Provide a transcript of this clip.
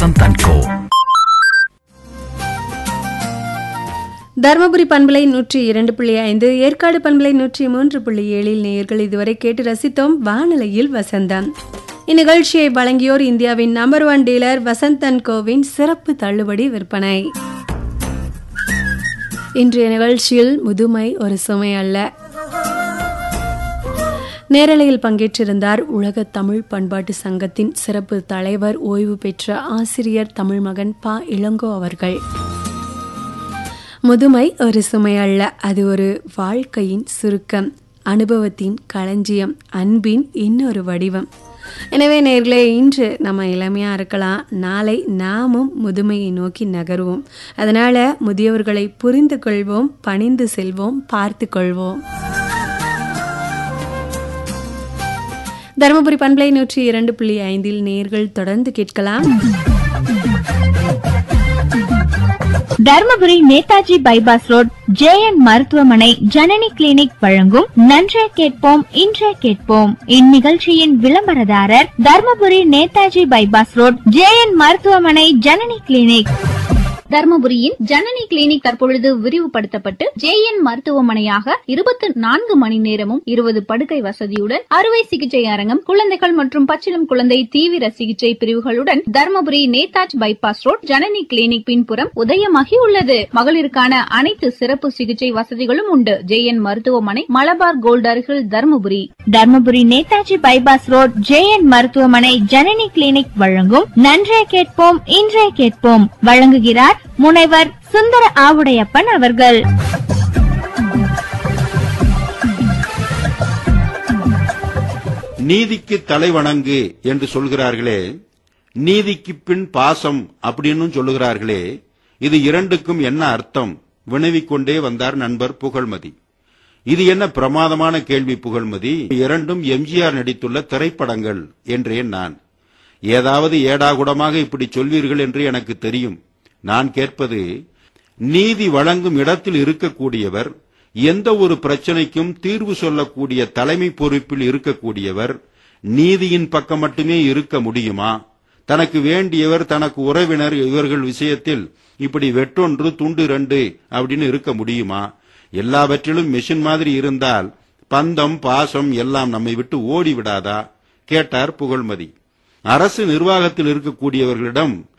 Vasanth and கோ தருமபுரி பண்பலை நூற்றி இரண்டு புள்ளி ஐந்து ஏற்காடு பண்பலை நூற்றி மூன்று புள்ளி ஏழில் நேயர்கள் இதுவரை கேட்டு ரசித்தோம் வானிலையில் வசந்தம் இந்நிகழ்ச்சியை வழங்கியோர் இந்தியாவின் number one dealer Vasanth and கோவின் சிறப்பு தள்ளுபடி விற்பனை இன்றைய நிகழ்ச்சியில் முதுமை ஒரு சுமை அல்ல நேரலையில் பங்கேற்றிருந்தார் உலக தமிழ் பண்பாட்டு சங்கத்தின் சிறப்பு தலைவர் ஓய்வு பெற்ற ஆசிரியர் தமிழ் மகன் ப இளங்கோ அவர்கள் முதுமை ஒரு சுமை அல்ல அது ஒரு வாழ்க்கையின் சுருக்கம் அனுபவத்தின் களஞ்சியம் அன்பின் இன்னொரு வடிவம் எனவே நேர்களே இன்று நம்ம இளமையாக இருக்கலாம் நாளை நாமும் முதுமையை நோக்கி நகருவோம் அதனால முதியவர்களை புரிந்து கொள்வோம் பணிந்து செல்வோம் பார்த்து கொள்வோம் தருமபுரி பண்பலை நூற்றி இரண்டு புள்ளி ஐந்தில் நேர்கள் தொடர்ந்து கேட்கலாம் Dharmapuri Netaji bypass road JN மருத்துவமனை ஜனனி கிளினிக் வழங்கும் நன்றே கேட்போம் இன்றே கேட்போம் இந்நிகழ்ச்சியின் விளம்பரதாரர் Dharmapuri Netaji bypass road JN மருத்துவமனை ஜனனி கிளினிக் தர்மபுரியின் ஜனனி கிளினிக் தற்பொழுது விரிவுபடுத்தப்பட்டு ஜேஎன் மருத்துவமனையாக இருபத்தி நான்கு மணி நேரமும் இருபது படுக்கை வசதியுடன் அறுவை சிகிச்சை அரங்கம் குழந்தைகள் மற்றும் பச்சிளம் குழந்தை தீவிர சிகிச்சை பிரிவுகளுடன் Dharmapuri Netaji bypass road Janani clinic பின்புறம் உதயமாகி உள்ளது மகளிருக்கான அனைத்து சிறப்பு சிகிச்சை வசதிகளும் உண்டு ஜேஎன் மருத்துவமனை மலபார் கோல்ட் அருகில் Dharmapuri Dharmapuri Netaji bypass road JN மருத்துவமனை ஜனனி கிளினிக் வழங்கும் நன்றே கேட்போம் இன்றே கேட்போம் வழங்குகிறார் முனைவர் சுந்தர ஆவுடையப்பன் அவர்கள் நீதிக்கு தலைவணங்கு என்று சொல்கிறார்களே நீதிக்கு பின் பாசம் அப்படின்னு சொல்லுகிறார்களே இது இரண்டுக்கும் என்ன அர்த்தம் வினவிக் கொண்டே வந்தார் நண்பர் புகழ்மதி இது என்ன பிரமாதமான கேள்வி புகழ்மதி இரண்டும் எம்ஜிஆர் நடித்துள்ள திரைப்படங்கள் என்றேன் நான் ஏதாவது ஏடாகுடமாக இப்படி சொல்வீர்கள் என்று எனக்கு தெரியும் நான் கேட்பது நீதி வழங்கும் இடத்தில் இருக்கக்கூடியவர் எந்த ஒரு பிரச்சனைக்கும் தீர்வு சொல்லக்கூடிய தலைமை பொறுப்பில் இருக்கக்கூடியவர் நீதியின் பக்கம் மட்டுமே இருக்க முடியுமா தனக்கு வேண்டியவர் தனக்கு உறவினர் இவர்கள் விஷயத்தில் இப்படி வெட்டொன்று துண்டு ரெண்டு அப்படின்னு இருக்க முடியுமா எல்லாவற்றிலும் மெஷின் மாதிரி இருந்தால் பந்தம் பாசம் எல்லாம் நம்மை விட்டு ஓடி விடாதா கேட்டார் புகழ்மதி அரசு நிர்வாகத்தில் இருக்கக்கூடியவர்களிடம்